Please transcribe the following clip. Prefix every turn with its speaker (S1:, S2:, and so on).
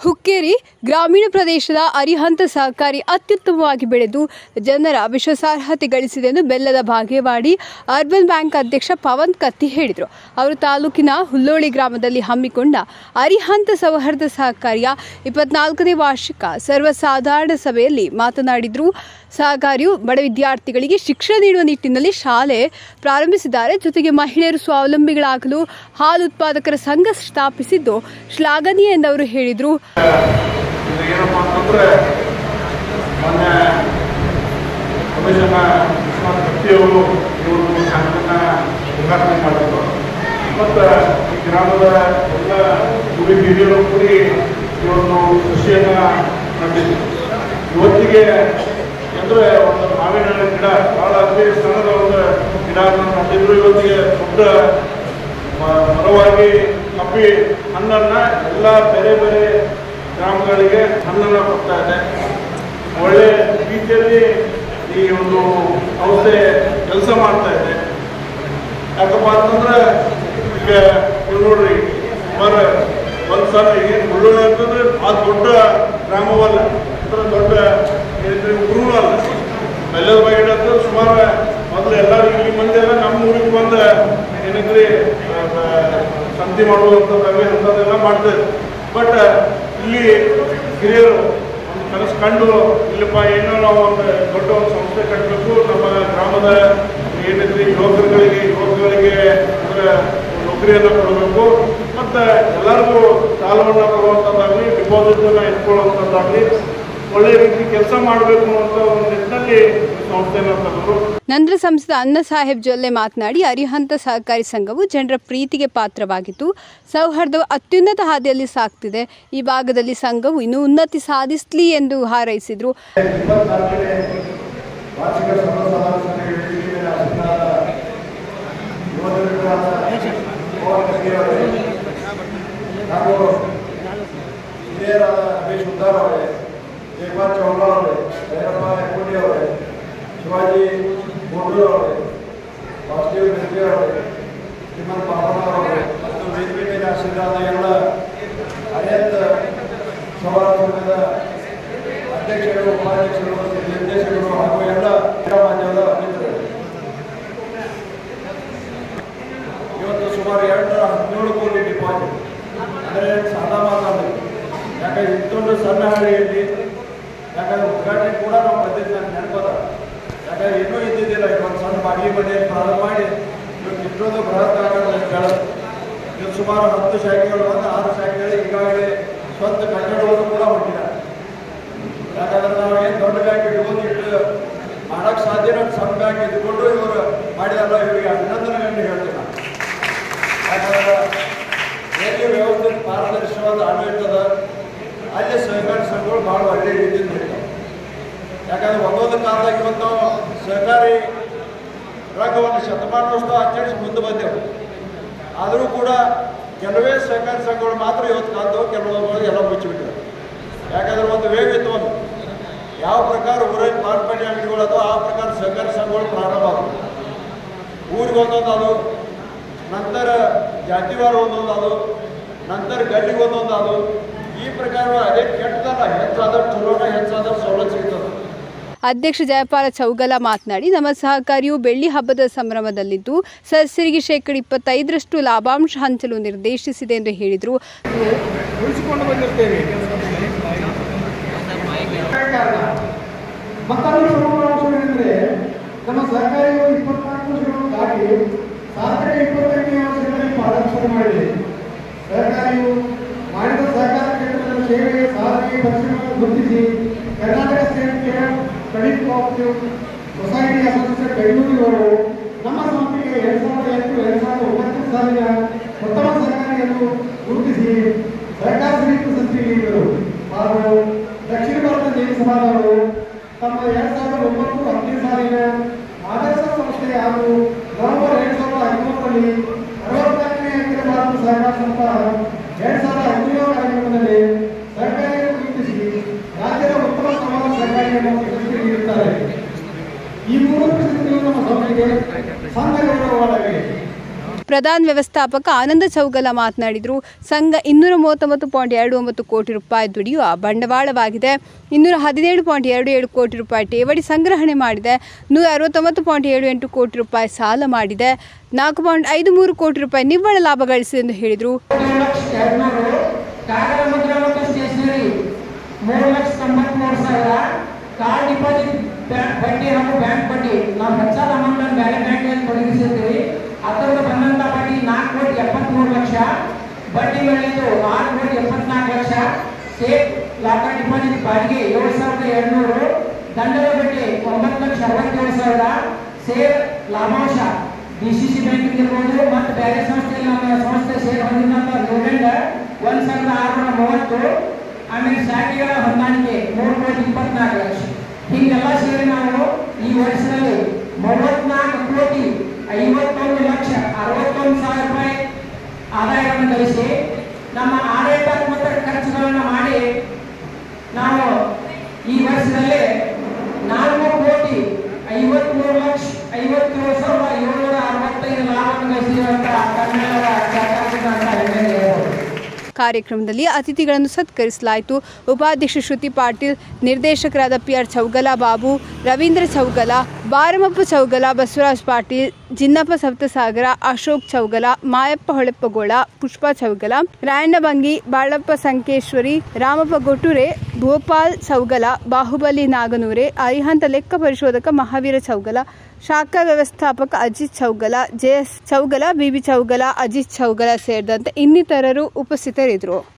S1: ಹುಕ್ಕೇರಿ ಗ್ರಾಮೀಣ ಪ್ರದೇಶದ ಅರಿಹಂತ ಸಹಕಾರಿ ಅತ್ಯುತ್ತಮವಾಗಿ ಬೆಳೆದು ಜನರ ವಿಶ್ವಾಸಾರ್ಹತೆ ಗಳಿಸಿದೆ ಎಂದು ಬೆಲ್ಲದ ಭಾಗೇವಾಡಿ ಅರ್ಬನ್ ಬ್ಯಾಂಕ್ ಅಧ್ಯಕ್ಷ ಪವನ್ ಕತ್ತಿ ಹೇಳಿದರು ಅವರು ತಾಲೂಕಿನ ಹುಲ್ಲೋಳಿ ಗ್ರಾಮದಲ್ಲಿ ಹಮ್ಮಿಕೊಂಡ ಅರಿಹಂತ ಸೌಹಾರ್ದ ಸಹಕಾರಿಯ ಇಪ್ಪತ್ನಾಲ್ಕನೇ ವಾರ್ಷಿಕ ಸರ್ವಸಾಧಾರಣ ಸಭೆಯಲ್ಲಿ ಮಾತನಾಡಿದರು ಸಹಕಾರಿಯು ಬಡ ವಿದ್ಯಾರ್ಥಿಗಳಿಗೆ ಶಿಕ್ಷಣ ನೀಡುವ ನಿಟ್ಟಿನಲ್ಲಿ ಶಾಲೆ ಪ್ರಾರಂಭಿಸಿದ್ದಾರೆ ಜೊತೆಗೆ ಮಹಿಳೆಯರು ಸ್ವಾವಲಂಬಿಗಳಾಗಲು ಹಾಲು ಉತ್ಪಾದಕರ ಸಂಘ ಸ್ಥಾಪಿಸಿದ್ದು ಶ್ಲಾಘನೀಯ ಎಂದವರು ಹೇಳಿದರು
S2: ಇದು ಏನಪ್ಪ ಅಂತಂದ್ರೆ ಮೊನ್ನೆ ಕಮಿಷನ್ನ ವಿಶ್ವನಾಥ್ ಕತ್ತಿಯವರು ಇವರು ಬ್ಯಾಂಕನ್ನ ಉದ್ಘಾಟನೆ ಮಾಡಿದ್ರು ಮತ್ತು ಈ ಗ್ರಾಮದ ಎಲ್ಲ ಗುಡಿ ಹಿರಿಯರು ಕೂಡಿ ಇವನ್ನು ಕೃಷಿಯನ್ನ ನಡೆಸಿದ್ರು ಇವತ್ತಿಗೆ ಅಂದರೆ ಒಂದು ಮಾವಿನ ಹಣ್ಣಿನ ಗಿಡ ಭಾಳ ಅತಿ ಸಣ್ಣದ ಒಂದು ಗಿಡ ನಡೆದಿದ್ರು ಇವತ್ತಿಗೆ ದೊಡ್ಡ ಮ- ಮರವಾಗಿ ಕಪ್ಪಿ ಹಣ್ಣನ್ನ ಎಲ್ಲ ಬೇರೆ ಬೇರೆ ಗ್ರಾಮಗಳಿಗೆ ಹಣ್ಣನ್ನು ಕೊಡ್ತಾ ಇದೆ ಒಳ್ಳೆ ರೀತಿಯಲ್ಲಿ ಈ ಒಂದು ಸಂಸ್ಥೆ ಕೆಲಸ ಮಾಡ್ತಾ ಇದೆ ಯಾಕಪ್ಪ ಅಂತಂದ್ರೆ ಈಗ ನೀವು ನೋಡ್ರಿ ಸುಮಾರು ಒಂದು ಸಲ ಏನು ಮುಳ್ಳೊಳ್ಳೆ ಅಂತಂದ್ರೆ ಆ ದೊಡ್ಡ ಗ್ರಾಮವಲ್ಲ ಅಂದ್ರೆ ದೊಡ್ಡ ಏನಿದ್ರೆ ಊರು ಅಲ್ಲ ಬೆಲ್ಲದ ಬಗೆಟ್ ಅಂತಂದ್ರೆ ಸುಮಾರು ಮೊದಲು ಎಲ್ಲ ಇಲ್ಲಿ ಮಂದಿ ಎಲ್ಲ ನಮ್ಮ ಊರಿಗೆ ಬಂದು ಏನಂದ್ರೆ ಆ, ಆ, ಸಂತಿ ಮಾಡುವಂಥದ್ದಾಗಲಿ ಅಂಥದ್ದೆಲ್ಲ ಮಾಡ್ತಾರೆ ಬಟ್ ಇಲ್ಲಿ ಹಿರಿಯರು ಒಂದು ಕನಸು ಕಂಡು ಇಲ್ಲಪ್ಪ ಏನೋ ನಾವು ಒಂದು ದೊಡ್ಡ ಒಂದು ಸಂಸ್ಥೆ ಕಟ್ಟಬೇಕು ನಮ್ಮ ಗ್ರಾಮದ ಏನಿದ್ರೆ ಯುವಕರುಗಳಿಗೆ ಯುವಕರಿಗೆ ಅಂದ್ರೆ ನೌಕರಿಯನ್ನು ಕೊಡಬೇಕು ಮತ್ತು ಎಲ್ಲರಿಗೂ ಸಾಲವನ್ನು ಕೊಡುವಂಥದ್ದಾಗಲಿ ಡಿಪಾಸಿಟನ್ನು ಇಟ್ಕೊಳ್ಳುವಂಥದ್ದಾಗಲಿ ಒಳ್ಳೆ ರೀತಿ ಕೆಲಸ ಮಾಡಬೇಕು ಅಂತ ಒಂದು ನಿಟ್ಟಿನಲ್ಲಿ ಈ ಸಂಸ್ಥೆಯನ್ನು ತಂದರು
S1: ನಂತರ ಸಂಸದ ಅನ್ನ ಸಾಹೇಬ್ ಜೊಲ್ಲೆ ಮಾತನಾಡಿ ಅರಿಹಂತ ಸಹಕಾರಿ ಸಂಘವು ಜನರ ಪ್ರೀತಿಗೆ ಪಾತ್ರವಾಗಿದ್ದು ಸೌಹಾರ್ದವು ಅತ್ಯುನ್ನತ ಹಾದಿಯಲ್ಲಿ ಸಾಗ್ತಿದೆ ಈ ಭಾಗದಲ್ಲಿ ಸಂಘವು ಇನ್ನೂ ಉನ್ನತಿ ಸಾಧಿಸಲಿ ಎಂದು ಹಾರೈಸಿದರು
S3: ಇಪ್ಪತ್ನಾಲ್ಕನೇ ವಾರ್ಷಿಕ ಸರ್ವಸಾಧಾರಣ ಸಭೆ ವೇದಿಕೆ ಮೇಲೆ ಆಸೀನರಾದ ಯುವಜನರಾದ ಪವನ್ ಕತ್ತಿಯವರೇ ಹಾಗೂ ಹಿರಿಯರಾದ ರಮೇಶ್ ಉದ್ದಾರ್ ಅವರೇ ಜಯಪಾಲ್ ಚೌಳ ಅವರೇ ಭೈರಪ್ಪ ಹೆಗ್ಗೋಡಿ ಅವರೇ ಶಿವಾಜಿ ಬೋಡ್ರು ಅವರೇ ವಾಸುದೇವ್ ರೆಡ್ಡಿ ಅವರೇ ಶ್ರೀಮಂತ್ ಬಾಬಣ್ಣ ಅವರೇ ಮತ್ತು ವೇದಿಕೆ ಮೇಲೆ ಆಸೀನರಾದ ಎಲ್ಲ ಅರಿಯಂತ ಸೌಹಾರ್ದ ಸಂಘದ ಅಧ್ಯಕ್ಷರು ಉಪಾಧ್ಯಕ್ಷರು ನಿರ್ದೇಶಕರು ಹಾಗೂ ಎಲ್ಲ ಕ್ರೀಡಾ ಮಾಧ್ಯಮದ ಮಿತ್ರರು ಇವತ್ತು ಸುಮಾರು ಎರಡು ಹದಿನೇಳು ಕೋಟಿ ಡಿಪಾಸಿಟ್ ಅಂದರೆ ಸಾದಾ ಮಾತಲ್ಲ ಯಾಕಂದ್ರೆ ಇಷ್ಟೊಂದು ಸಣ್ಣ ಹಳ್ಳಿಯಲ್ಲಿ ಯಾಕಂದ್ರೆ ಉದ್ಘಾಟನೆ ಕೂಡ ನಾವು ಬಂದಿದ್ದು ನನಗೆ ನೆನಪದ ಯಾಕಂದ್ರೆ ಏನೂ ಇದ್ದಿದ್ದಿಲ್ಲ ಇವತ್ತು ಸಣ್ಣ ಬಾಗಿಲು ಮನೆಯಲ್ಲಿ ಪ್ರಾರಂಭ ಮಾಡಿ ಇವತ್ತು ಇಷ್ಟೊಂದು ಬೃಹತ್ ಆಕಾರದಲ್ಲಿ ಬೆಳೆದು ಇದು ಸುಮಾರು ಹತ್ತು ಶಾಖೆಗಳು ಬಂದು ಆರು ಶಾಖೆಗಳು ಈಗಾಗಲೇ ಸ್ವಂತ ಕಟ್ಟಡವನ್ನು ಕೂಡ ಹೊಂದಿದ್ದಾರೆ ಯಾಕಂದ್ರೆ ನಾವು ಏನು ದೊಡ್ಡ ಬ್ಯಾಂಕ್ ಇಟ್ಕೊಂಡು ಇಟ್ಟು ಮಾಡಕ್ ಸಾಧ್ಯ ಸಣ್ಣ ಬ್ಯಾಂಕ್ ಇದ್ಕೊಂಡು ಇವರು ಮಾಡಿದಾರಲ್ಲ ಇವರಿಗೆ ಅಭಿನಂದನೆಗಳನ್ನು ಹೇಳ್ತೀನಿ ನಾನು. ಯಾಕಂದ್ರೆ ಎಲ್ಲಿ ವ್ಯವಸ್ಥೆ ಪಾರದರ್ಶಕವಾದ ಆಡಳಿತದ ಅಲ್ಲಿ ಸಹಕಾರಿ ಸಂಘಗಳು ಭಾಳ ಒಳ್ಳೆ ರೀತಿಯಿಂದ ಇರ್ತವೆ ಯಾಕಂದ್ರೆ ಒಂದೊಂದು ಕಾಲದಾಗ ಇವತ್ತು ನಾವು ಸಹಕಾರಿ ರಂಗವನ್ನು ಶತಮಾನೋತ್ಸವ ಆಚರಿಸಿ ಮುಂದೆ ಬಂದೆವು ಆದರೂ ಕೂಡ ಕೆಲವೇ ಸಹಕಾರಿ ಸಂಘಗಳು ಮಾತ್ರ ಇವತ್ತು ಕಾಲದವು ಕೆಲವೊಬ್ಬರು ಎಲ್ಲ ಮುಚ್ಚಿಬಿಟ್ಟಿದ್ದಾರೆ ಯಾಕಂದ್ರೆ ಒಂದು ವೇಗ ಇತ್ತು ಒಂದು ಯಾವ ಪ್ರಕಾರ ಊರಲ್ಲಿ ಪಾಲ್ಪಡಿ ಅಂಗಡಿಗಳು ಅಥವಾ ಆ ಪ್ರಕಾರ ಸಹಕಾರಿ ಸಂಘಗಳು ಪ್ರಾರಂಭ ಆದವು ಊರಿಗೆ ಒಂದೊಂದು ಅದು ನಂತರ ಜಾತಿವಾರ ಒಂದೊಂದು ಅದು ನಂತರ ಗಲ್ಲಿಗೆ ಒಂದೊಂದು ಅದು ಈ ಪ್ರಕಾರ ಅದೇ ಕೆಟ್ಟದಲ್ಲ ಹೆಚ್ಚಾದಷ್ಟು ಚಲೋನ ಹೆಚ್ಚಾದಷ್ಟು ಸವಲತ್ತು ಸಿಗ್ತದೆ
S1: ಅಧ್ಯಕ್ಷ ಜಯಪಾಲ ಚೌಗಲ ಮಾತನಾಡಿ ನಮ್ಮ ಸಹಕಾರಿಯು ಬೆಳ್ಳಿ ಹಬ್ಬದ ಸಂಭ್ರಮದಲ್ಲಿದ್ದು ಸದಸ್ಯರಿಗೆ ಶೇಕಡ ಇಪ್ಪತ್ತೈದರಷ್ಟು ಲಾಭಾಂಶ ಹಂಚಲು ನಿರ್ದೇಶಿಸಿದೆ ಎಂದು ಹೇಳಿದರು
S3: ಉಳಿಸಿಕೊಂಡು ಬಂದಿರ್ತೇವೆ ಕಾರಣ ಮತ್ತೊಂದು ಪ್ರಮುಖ ಅಂಶವೇನೆಂದರೆ ನಮ್ಮ ಸರ್ಕಾರವು ಇಪ್ಪತ್ನಾಲ್ಕು ವರ್ಷಗಳು ದಾಟಿ ಸರ್ಕಾರಿ ಇಪ್ಪತ್ತೈದನೇ ವರ್ಷಗಳಲ್ಲಿ ಪಾದಾರ್ಪಣೆ ಮಾಡಿದೆ ಸರ್ಕಾರವು ಮಾಡಿದ ಸಹಕಾರ ಕ್ಷೇತ್ರದ ಸೇವೆ ಸಾಧನೆ ಪರಿಶ್ರಮವನ್ನು ಗುರುತಿಸಿ Karnataka state Kerala credit cooperative society association ಬೆಂಗಳೂರಿನವರು ನಮ್ಮ ಸಂಸ್ಥೆಗೆ ಎರಡ್ ಸಾವಿರದ ಎಂಟು ಎರಡ್ ಸಾವಿರದ ಒಂಬತ್ತು ಸಾಲಿನ ಉತ್ತಮ ಸಹಕಾರಿಯನ್ನು ಗುರುತಿಸಿ ಸರ್ಕಾರ ಸಮಿತಿ ಸಂಸ್ಥೆ ನೀಡಿದರು ಹಾಗೂ ದಕ್ಷಿಣ ಭಾರತ ಜೈನ ಸಭಾದವರು ತಮ್ಮ ಎರಡ್ ಸಾವಿರದ ಒಂಬತ್ತು ಹತ್ತನೇ ಸಾಲಿನ ಆದರ್ಶ ಸಂಸ್ಥೆ ಹಾಗೂ ನವೆಂಬರ್ ಎರಡ್ ಸಾವಿರದ ಹದಿಮೂರರಲ್ಲಿ ಅರವತ್ನಾಲ್ಕನೇ ಅಖಿಲ ಭಾರತ ಸಹಕಾರ ಸಪ್ತಾಹ ಎರಡ್ ಸಾವಿರದ ಹದಿನೇಳು ಕಾರ್ಯಕ್ರಮದಲ್ಲಿ ಸರ್ಕಾರಿಯನ್ನು ಗುರುತಿಸಿ ರಾಜ್ಯದ ಉತ್ತಮ ಸಮಾಜ ಸರ್ಕಾರಿಯನ್ನು ಪ್ರಶಸ್ತಿ ನೀಡುತ್ತಾರೆ ಈ ಮೂರು ಪ್ರಶಸ್ತಿಗಳು ನಮ್ಮ ಸಂಸ್ಥೆಗೆ ಸಂಘ ಗೌರವವಾಗಿದೆ
S1: ಪ್ರಧಾನ ವ್ಯವಸ್ಥಾಪಕ ಆನಂದ ಚೌಗಲ ಮಾತನಾಡಿದರು ಸಂಘ ಇನ್ನೂರ ಮೂವತ್ತೊಂಬತ್ತು ಪಾಯಿಂಟ್ ಎರಡು ಒಂಬತ್ತು ಕೋಟಿ ರೂಪಾಯಿ ದುಡಿಯುವ ಬಂಡವಾಳವಾಗಿದೆ ಇನ್ನೂರ ಹದಿನೇಳು ಪಾಯಿಂಟ್ ಎರಡು ಏಳು ಕೋಟಿ ರೂಪಾಯಿ ಠೇವಣಿ ಸಂಗ್ರಹಣೆ ಮಾಡಿದೆ ನೂರ ಅರವತ್ತೊಂಬತ್ತು ಪಾಯಿಂಟ್ ಏಳು ಎಂಟು ಕೋಟಿ ರೂಪಾಯಿ ಸಾಲ ಮಾಡಿದೆ ನಾಲ್ಕು ಪಾಯಿಂಟ್ ಐದು ಮೂರು ಕೋಟಿ ರೂಪಾಯಿ ನಿವ್ವಳ ಲಾಭ ಗಳಿಸಿದೆ ಎಂದು ಹೇಳಿದರು
S4: ಮೂರು ಲಕ್ಷ ಎರಡ್ನೂರು ಕಾಗದ ಮುದ್ರೆ ಮತ್ತು ಸ್ಟೇಷನರಿ ಮೂರು ಲಕ್ಷ ತೊಂಬತ್ಮೂರು ಸಾವಿರ ಕಾರ್ ಡಿಪಾಸಿಟ್ ಬಡ್ಡಿ ಹಾಗೂ ಬ್ಯಾಂಕ್ ಬಡ್ಡಿ ನಾವು ಹೆಚ್ಚಾದ ಅಮೌಂಟ್ ಅನ್ನು ಬೇರೆ ಬ್ಯಾಂಕ್ನಲ್ಲಿ ತೊಡಗಿಸಿರ್ತೀವಿ ಅದರಿಂದ ಬಂದಂತ ಬಡ್ಡಿ ನಾಲ್ಕು ಕೋಟಿ ಎಪ್ಪತ್ಮೂರು ಲಕ್ಷ ಬಡ್ಡಿ ಮೇಲಿದ್ದು ಆರು ಕೋಟಿ ಎಪ್ಪತ್ನಾಲ್ಕು ಲಕ್ಷ ಸೇಫ್ ಲಾಕರ್ ಡಿಪಾಸಿಟ್ ಬಾಡಿಗೆ ಏಳು ಸಾವಿರದ ಎರಡ್ನೂರು ದಂಡದ ಬಡ್ಡಿ ಒಂಬತ್ತು ಲಕ್ಷ ಅರವತ್ತೇಳು ಸಾವಿರ ಸೇರ್ ಲಾಭಾಂಶ ಡಿ ಸಿ ಸಿ ಬ್ಯಾಂಕಿಂಗ್ ಇರ್ಬೋದು ಮತ್ತು ಬೇರೆ ಸಂಸ್ಥೆಯಲ್ಲಿ ನಮ್ಮ ಸಂಸ್ಥೆ ಸೇರ್ ಹೊಂದಿದಂತ ಡಿವಿಡೆಂಡ್ ಒಂದ್ ಸಾವಿರದ ಆರುನೂರ ಮೂವತ್ತು ಆಮೇಲೆ ಶಾಖೆಗಳ ಹೊಂದಾಣಿಕೆ ಮೂರು ಕೋಟಿ ಇಪ್ಪತ್ನಾಲ್ಕು ಲಕ್ಷ ಹೀಗೆಲ್ಲ ಸೇರಿ ನಾವು ಈ ವರ್ಷದಲ್ಲಿ ಮೂವತ್ನಾಲ್ಕು ಕೋಟಿ ಐವತ್ತೊಂದು ಲಕ್ಷ ಅರವತ್ತೊಂದು ಸಾವಿರ ರೂಪಾಯಿ ಆದಾಯವನ್ನು ಗಳಿಸಿ ನಮ್ಮ ಆಡಳಿತಾತ್ಮಕ ಖರ್ಚುಗಳನ್ನು ಮಾಡಿ ನಾವು ಈ ವರ್ಷದಲ್ಲಿ ನಾಲ್ಕು ಕೋಟಿ ಐವತ್ಮೂರು ಲಕ್ಷ ಐವತ್ತೇಳು ಸಾವಿರದ ಏಳ್ನೂರ ಅರವತ್ತೈದು ಲಾಭವನ್ನು ಗಳಿಸಿರುವಂತ ಕರ್ನಾಟಕ ಸರ್ಕಾರದಿಂದ ಅಂತ ಹೆಮ್ಮೆಯಿಂದ ಹೇಳ್ಬೋದು.
S1: ಕಾರ್ಯಕ್ರಮದಲ್ಲಿ ಅತಿಥಿಗಳನ್ನು ಸತ್ಕರಿಸಲಾಯಿತು ಉಪಾಧ್ಯಕ್ಷ ಶ್ರುತಿ ಪಾಟೀಲ್ ನಿರ್ದೇಶಕರಾದ ಪಿ ಆರ್ ಚೌಗಲ ಬಾಬು ರವೀಂದ್ರ ಚೌಗಲ ಬಾರಮಪ್ಪ ಚೌಗಲ ಬಸವರಾಜ್ ಪಾಟೀಲ್ ಜಿನ್ನಪ್ಪ ಸಪ್ತಸಾಗರ ಅಶೋಕ್ ಚೌಗಲ ಮಾಯಪ್ಪ ಹೊಳೆಪ್ಪಗೋಳ ಪುಷ್ಪಾ ಚೌಗಲ ರಾಯಣ್ಣಭಂಗಿ ಬಾಳಪ್ಪ ಸಂಕೇಶ್ವರಿ ರಾಮಪ್ಪ ಗೊಟುರೆ ಭೋಪಾಲ್ ಚೌಗಲ ಬಾಹುಬಲಿ ನಾಗನೂರೆ ಅರಿಹಂತ ಲೆಕ್ಕ ಪರಿಶೋಧಕ ಮಹಾವೀರ ಚೌಗಲ ಶಾಖಾ ವ್ಯವಸ್ಥಾಪಕ ಅಜಿತ್ ಚೌಗಲ ಜೆಎಸ್ ಚೌಗಲ ಬಿಬಿ ಚೌಗಲ ಅಜಿತ್ ಚೌಗಲ ಸೇರಿದಂತೆ ಇನ್ನಿತರರು ಉಪಸ್ಥಿತರಿದ್ದರು